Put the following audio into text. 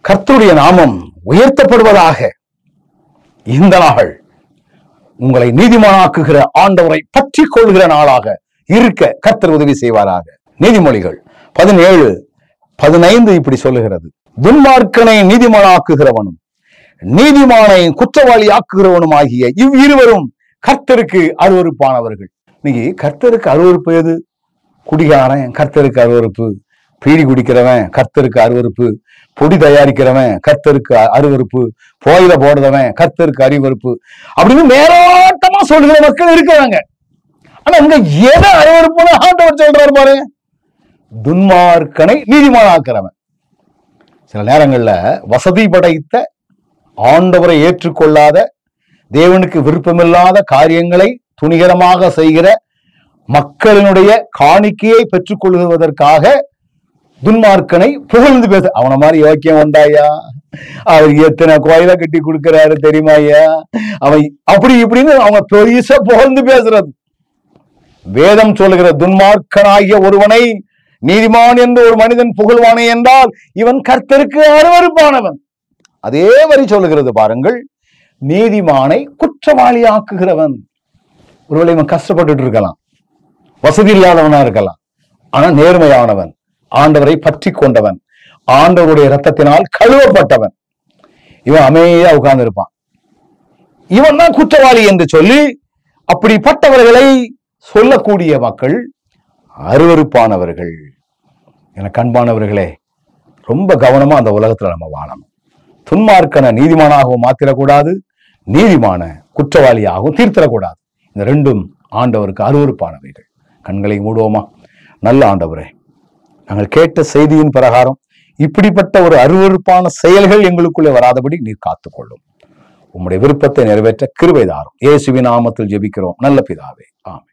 கர்த்தருடைய நாமம் உயர்த்தப்படுவதாக இந்த நாள் உங்களை நீதிமானாக்குகிற ஆண்டவரை பற்றி கொள்கிற நாளாக இருக்க கர்த்தர் உதவி செய்வாராக நீதிமொழிகள் பதினேழு பதினைந்து இப்படி சொல்லுகிறது துன்மார்க்கனை நீதிமானாக்குகிறவனும் நீதிமானை குற்றவாளி ஆக்குகிறவனும் ஆகிய இவ்விருவரும் கர்த்தருக்கு அருவருப்பானவர்கள் இன்னைக்கு கர்த்தருக்கு அருவருப்பு எது குடிகாரன் கர்த்தருக்கு அருவருப்பு பீடி குடிக்கிறவன் கர்த்தருக்கு அருவருப்பு பொடி தயாரிக்கிறவன் கர்த்தருக்கு அ- அருவருப்பு போயில போடுறவன் கர்த்தருக்கு அருவருப்பு அப்படின்னு மேலோட்டமா சொல்லுகிற மக்கள் இருக்கிறாங்க ஆனா இங்க எதை அருவருப்புன்னு ஆண்டவர் சொல்றாரு பாருங்க துன்மார்க்கனை நீதிமானாக்குறவன் சில நேரங்கள்ல வசதி படைத்த ஆண்டவரை ஏற்றுக்கொள்ளாத தேவனுக்கு விருப்பமில்லாத காரியங்களை துணிகரமாக செய்கிற மக்களினுடைய காணிக்கையை பெற்றுக்கொள்வதற்காக துன்மார்க்கனை புகழ்ந்து பேச அவன மாதிரி யோக்கியம் வந்தாயா அவர் எத்தனை கோயில கட்டி கொடுக்கிறாரு தெரியுமா ஐயா அவன் அப்படி இப்படின்னு அவங்க பெருசா புகழ்ந்து பேசுறது வேதம் சொல்லுகிற துன்மார்க்கனாகிய ஒருவனை நீதிமான் என்று ஒரு மனிதன் புகழ்வானே என்றால் இவன் கர்த்தருக்கு அருவருப்பானவன் அதே வரி சொல்லுகிறது பாருங்கள் நீதிமானை குற்றவாளியாக்குகிறவன் ஒருவேளை இவன் கஷ்டப்பட்டுட்டு இருக்கலாம் வசதி இல்லாதவனா இருக்கலாம் ஆனா நேர்மையானவன் ஆண்டவரை பற்றி கொண்டவன் ஆண்டவருடைய இரத்தத்தினால் கழுவப்பட்டவன் இவன் அமைதியா உட்கார்ந்து இருப்பான் இவன் தான் குற்றவாளி என்று சொல்லி அப்படிப்பட்டவர்களை சொல்லக்கூடிய மக்கள் அருவருப்பானவர்கள் என கண்பானவர்களே ரொம்ப கவனமா அந்த உலகத்துல நம்ம வாழணும் துன்மார்க்கனை நீதிமானாகவும் மாத்திரக்கூடாது நீதிமான குற்றவாளியாகவும் தீர்த்திடக்கூடாது இந்த ரெண்டும் ஆண்டவருக்கு அருவருப்பானவைகள் கண்களை மூடுவோமா நல்ல ஆண்டவரே நாங்கள் கேட்ட செய்தியின் பிரகாரம் இப்படிப்பட்ட ஒரு அருவருப்பான செயல்கள் எங்களுக்குள்ளே வராதபடி நீர் காத்துக்கொள்ளும் உம்முடைய விருப்பத்தை நிறைவேற்ற கிருபை தாரும் இயேசுவின் நாமத்தில் ஜெபிக்கிறோம் நல்ல பிதாவே ஆமென்